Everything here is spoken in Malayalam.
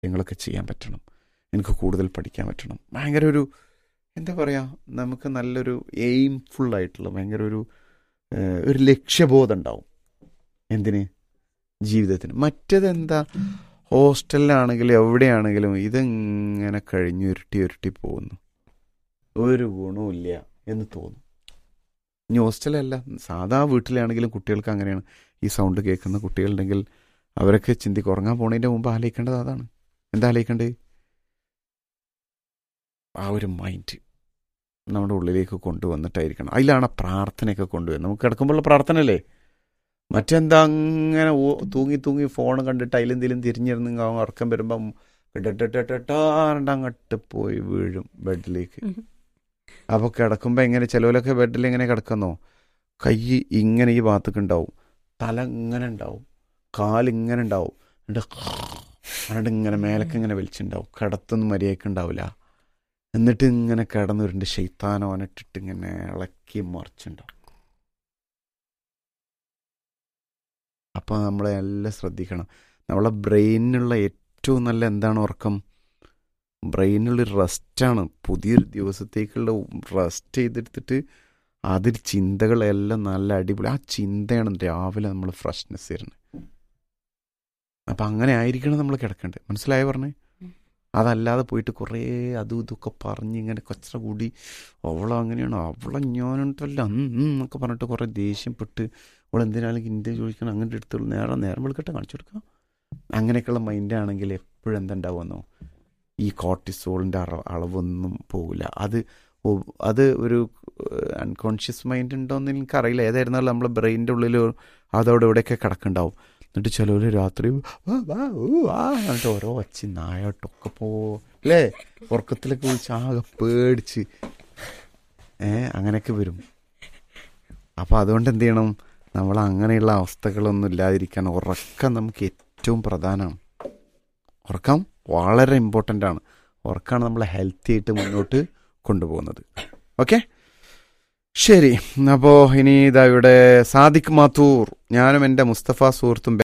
കാര്യങ്ങളൊക്കെ ചെയ്യാൻ പറ്റണം എനിക്ക് കൂടുതൽ പഠിക്കാൻ പറ്റണം ഭയങ്കര ഒരു എന്താ പറയുക നമുക്ക് നല്ലൊരു എയിംഫുൾ ആയിട്ടുള്ള ഭയങ്കര ഒരു ഏഹ്, ഒരു ലക്ഷ്യബോധം ഉണ്ടാവും എന്തിന് ജീവിതത്തിന് മറ്റേത് എന്താ ഹോസ്റ്റലിലാണെങ്കിലും എവിടെയാണെങ്കിലും ഇതെങ്ങനെ കഴിഞ്ഞ് ഉരുട്ടി ഉരുട്ടി പോകുന്നു ഒരു ഗുണവുമില്ല എന്ന് തോന്നും ഇനി ഹോസ്റ്റലല്ല സാധാ വീട്ടിലാണെങ്കിലും കുട്ടികൾക്ക് അങ്ങനെയാണ് ഈ സൗണ്ട് കേൾക്കുന്ന കുട്ടികളുണ്ടെങ്കിൽ അവരൊക്കെ ചിന്തിക്കും ഉറങ്ങാൻ പോണതിൻ്റെ മുമ്പ് ആലോചിക്കേണ്ടത് അതാണ് എന്താ ആലോചിക്കേണ്ടത് ആ ഒരു മൈൻഡ് നമ്മുടെ ഉള്ളിലേക്ക് കൊണ്ടുവന്നിട്ടായിരിക്കണം അതിലാണ് ആ പ്രാർത്ഥനയൊക്കെ കൊണ്ടുവരുന്നത് നമുക്ക് കിടക്കുമ്പോഴുള്ള പ്രാർത്ഥന അല്ലേ മറ്റെന്താ അങ്ങനെ ഓ- തൂങ്ങി തൂങ്ങി ഫോൺ കണ്ടിട്ട് അതിലെന്തെങ്കിലും തിരിഞ്ഞിരുന്ന് അങ്ങ് ഉറക്കം വരുമ്പം കിട്ടട്ടാണ്ട് അങ്ങോട്ട് പോയി വീഴും ബെഡിലേക്ക് ഉം. അപ്പോൾ കിടക്കുമ്പോൾ എങ്ങനെ ചിലവിലൊക്കെ ബെഡിൽ എങ്ങനെ കിടക്കുന്നോ കൈ ഇങ്ങനെ ഈ ഭാഗത്തേക്ക് ഉണ്ടാവും തല ഇങ്ങനെ ഉണ്ടാവും കാലിങ്ങനെ ഉണ്ടാവും എന്നിട്ട് എന്നിട്ട് ഇങ്ങനെ മേലക്ക് ഇങ്ങനെ വലിച്ചുണ്ടാവും കിടത്തൊന്നും മര്യാദക്ക് ഉണ്ടാവില്ല എന്നിട്ട് ഇങ്ങനെ കിടന്നുരുണ്ട് ഷെയ്ത്താനോനിട്ടിട്ട് ഇങ്ങനെ ഇളക്കി മറിച്ചുണ്ടാവും അപ്പോൾ നമ്മളെ എല്ലാം ശ്രദ്ധിക്കണം നമ്മളെ ബ്രെയിനിനുള്ള ഏറ്റവും നല്ല എന്താണ് ഉറക്കം ബ്രെയിനുള്ള റെസ്റ്റാണ് പുതിയൊരു ദിവസത്തേക്കുള്ള റെസ്റ്റ് ചെയ്തെടുത്തിട്ട് അതിൽ ചിന്തകളെല്ലാം നല്ല അടിപൊളി ആ ചിന്തയാണ് രാവിലെ നമ്മൾ ഫ്രഷ്നെസ് തരുന്നത് അപ്പം അങ്ങനെ ആയിരിക്കണം നമ്മൾ കിടക്കേണ്ടത് മനസ്സിലായോ പറഞ്ഞേ ഉം. അതല്ലാതെ പോയിട്ട് കുറേ അതും ഇതൊക്കെ പറഞ്ഞ് ഇങ്ങനെ കൊച്ചറ കൂടി അവളെ അങ്ങനെയാണ് അവളെ ഞാനുണ്ടല്ല എന്നൊക്കെ പറഞ്ഞിട്ട് കുറേ ദേഷ്യപ്പെട്ട് അവൾ എന്തിനാണെങ്കിൽ ഇന്ത്യ ചോദിക്കണം അങ്ങനെ എടുത്തുള്ളൂ നേരെ നേരം വെളുക്കട്ടെ കാണിച്ചു കൊടുക്കാം അങ്ങനെയൊക്കെയുള്ള മൈൻഡ് ആണെങ്കിൽ എപ്പോഴും എന്തുണ്ടാവുമെന്നോ ഈ കോർട്ടിസോളിൻ്റെ അള അളവൊന്നും പോകില്ല അത് ഒ- അത് ഒരു അൺകോൺഷ്യസ് മൈൻഡ് ഉണ്ടോയെന്ന് എനിക്കറിയില്ല ഏതായിരുന്നാലും നമ്മളെ ബ്രെയിനിൻ്റെ ഉള്ളിൽ അതവിടെ ഇവിടെയൊക്കെ കിടക്കുന്നുണ്ടാവും എന്നിട്ട് ചിലവർ രാത്രി വാ, വാ, ഊ, ആ എന്നിട്ട് ഓരോ ഒച്ചി നായോട്ടൊക്കെ പോ അല്ലേ ഉറക്കത്തിലൊക്കെ വിളിച്ച് ആകെ പേടിച്ച് ഏ അങ്ങനെയൊക്കെ വരും അപ്പോൾ അതുകൊണ്ട് എന്ത് ചെയ്യണം നമ്മൾ അങ്ങനെയുള്ള അവസ്ഥകളൊന്നും ഇല്ലാതിരിക്കാൻ ഉറക്കം നമുക്ക് ഏറ്റവും പ്രധാനമാണ് ഉറക്കം വളരെ ഇമ്പോർട്ടൻ്റ് ആണ് ഉറക്കമാണ് നമ്മളെ ഹെൽത്തി ആയിട്ട് മുന്നോട്ട് കൊണ്ടുപോകുന്നത് ഓക്കെ ശരി അപ്പോൾ ഇനി ഇതാ ഇവിടെ സാദിഖ് മാത്തൂർ ഞാനും എൻ്റെ മുസ്തഫ സുഹൃത്തും